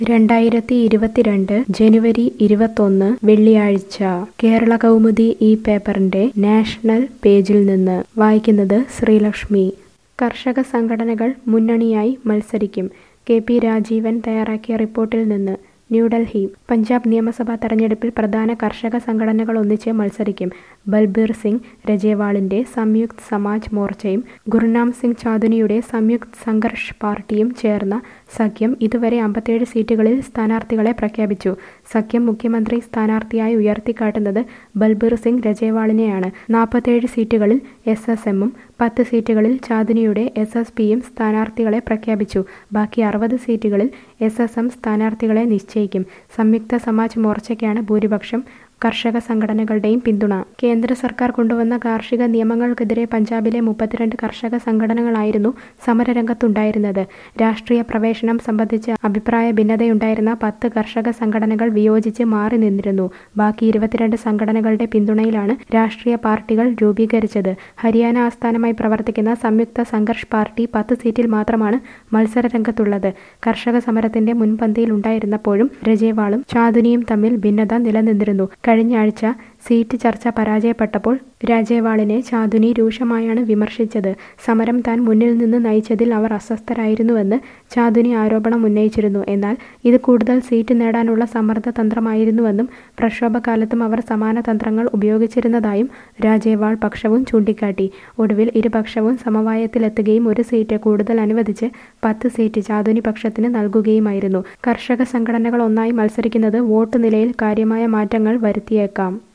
രണ്ടായിരത്തി ഇരുപത്തിരണ്ട് ജനുവരി ഇരുപത്തൊന്ന് വെള്ളിയാഴ്ച കേരള കൗമുദി ഈ പേപ്പറിന്റെ നാഷണൽ പേജിൽ നിന്ന് വായിക്കുന്നത് ശ്രീലക്ഷ്മി കർഷക സംഘടനകൾ മുന്നണിയായി മത്സരിക്കും കെ പി രാജീവൻ തയ്യാറാക്കിയ റിപ്പോർട്ടിൽ നിന്ന് ന്യൂഡൽഹി പഞ്ചാബ് നിയമസഭാ തെരഞ്ഞെടുപ്പിൽ പ്രധാന കർഷക സംഘടനകൾ ഒന്നിച്ച് മത്സരിക്കും ബൽബീർ സിംഗ് രജേവാളിന്റെ സംയുക്ത് സമാജ് മോർച്ചയും ഗുർനാം സിംഗ് ചാദുനിയുടെ സംയുക്ത് സംഘർഷ് പാർട്ടിയും ചേർന്ന സഖ്യം ഇതുവരെ അമ്പത്തേഴ് സീറ്റുകളിൽ സ്ഥാനാർത്ഥികളെ പ്രഖ്യാപിച്ചു സഖ്യം മുഖ്യമന്ത്രി സ്ഥാനാർത്ഥിയായി ഉയർത്തിക്കാട്ടുന്നത് ബൽബീർ സിംഗ് രജേവാളിനെയാണ് നാൽപ്പത്തേഴ് സീറ്റുകളിൽ എസ് എസ് എമ്മും പത്ത് സീറ്റുകളിൽ ചാദുനിയുടെ എസ് എസ് പിയും സ്ഥാനാർത്ഥികളെ പ്രഖ്യാപിച്ചു ബാക്കി അറുപത് സീറ്റുകളിൽ എസ് എസ് എം സ്ഥാനാർത്ഥികളെ നിശ്ചയിക്കും സംയുക്ത സമാജ് മോർച്ചയ്ക്കാണ് ഭൂരിപക്ഷം കർഷക സംഘടനകളുടെയും പിന്തുണ കേന്ദ്ര സർക്കാർ കൊണ്ടുവന്ന കാർഷിക നിയമങ്ങൾക്കെതിരെ പഞ്ചാബിലെ മുപ്പത്തിരണ്ട് കർഷക സംഘടനകളായിരുന്നു സമരരംഗത്തുണ്ടായിരുന്നത് രാഷ്ട്രീയ പ്രവേശനം സംബന്ധിച്ച് അഭിപ്രായ ഭിന്നതയുണ്ടായിരുന്ന പത്ത് കർഷക സംഘടനകൾ വിയോജിച്ച് മാറി നിന്നിരുന്നു ബാക്കി ഇരുപത്തിരണ്ട് സംഘടനകളുടെ പിന്തുണയിലാണ് രാഷ്ട്രീയ പാർട്ടികൾ രൂപീകരിച്ചത് ഹരിയാന ആസ്ഥാനമായി പ്രവർത്തിക്കുന്ന സംയുക്ത സംഘർഷ് പാർട്ടി പത്ത് സീറ്റിൽ മാത്രമാണ് മത്സരരംഗത്തുള്ളത് കർഷക സമരത്തിന്റെ മുൻപന്തിയിൽ ഉണ്ടായിരുന്നപ്പോഴും രജേവാളും ചാതുനിയും തമ്മിൽ ഭിന്നത നിലനിന്നിരുന്നു കഴിഞ്ഞ ആഴ്ച സീറ്റ് ചർച്ച പരാജയപ്പെട്ടപ്പോൾ രാജേവാളിനെ ചാതുനി രൂക്ഷമായാണ് വിമർശിച്ചത് സമരം താൻ മുന്നിൽ നിന്ന് നയിച്ചതിൽ അവർ അസ്വസ്ഥരായിരുന്നുവെന്ന് ചാതുനി ആരോപണം ഉന്നയിച്ചിരുന്നു എന്നാൽ ഇത് കൂടുതൽ സീറ്റ് നേടാനുള്ള സമ്മർദ്ദ തന്ത്രമായിരുന്നുവെന്നും പ്രക്ഷോഭകാലത്തും അവർ സമാന തന്ത്രങ്ങൾ ഉപയോഗിച്ചിരുന്നതായും രാജേവാൾ പക്ഷവും ചൂണ്ടിക്കാട്ടി ഒടുവിൽ ഇരുപക്ഷവും സമവായത്തിലെത്തുകയും ഒരു സീറ്റ് കൂടുതൽ അനുവദിച്ച് പത്ത് സീറ്റ് ചാതുനി പക്ഷത്തിന് നൽകുകയുമായിരുന്നു കർഷക സംഘടനകൾ ഒന്നായി മത്സരിക്കുന്നത് വോട്ട് നിലയിൽ കാര്യമായ മാറ്റങ്ങൾ വരുത്തിയേക്കാം